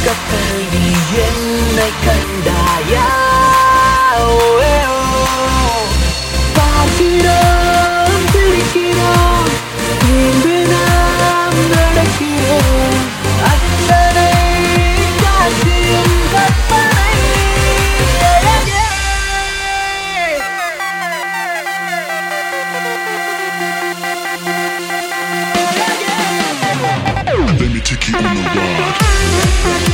பக்கத்தில் நீ என்னை கண்டாயா ஓ, ஏ, ஓ. பார்க்கிறோம் சிரிக்கிறோம் இன்று நாம் நடக்கிறோம் அத்தனை காட்சியும் கற்பனை Let me take you on a ride.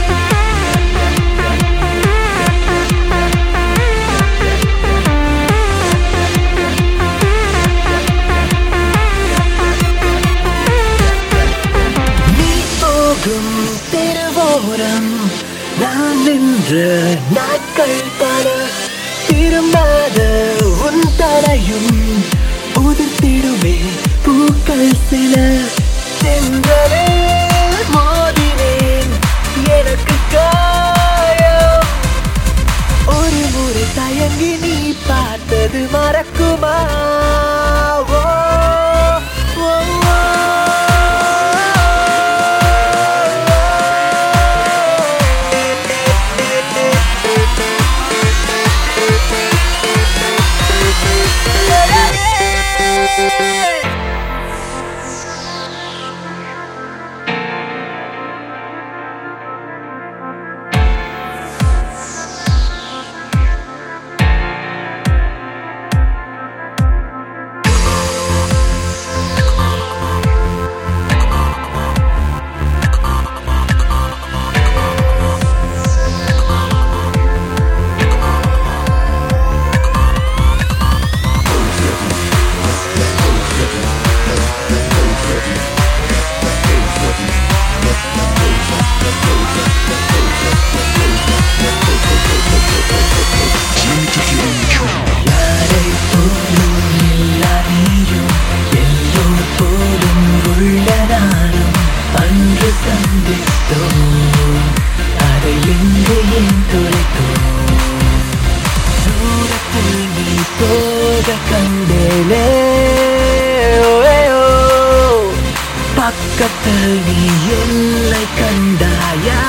நீ போகும் திருவோரம் நான் நின்ற நாட்கள் பல திரும்பாத உன் தடையும் உதிர்த்திடுமே பூக்கள் சில சென்றலே மோதினேன் எனக்கு காயம் ஒரு முறை தயங்கி நீ பார்த்தது மறக்குமா ஓ, ஓ, ஓ. Let me take you on a trip. யாரை போலும் எல்லாரையும் எல்லோர் போலும் உள்ள நானும் அன்று சந்தித்தோம் அதை இங்கு ஏன் தொலைத்தோம் தூரத்தில் நீ போக கண்டேனே ஓ, ஏ, ஓ. பக்கத்தில் நீ என்னை கண்டாயா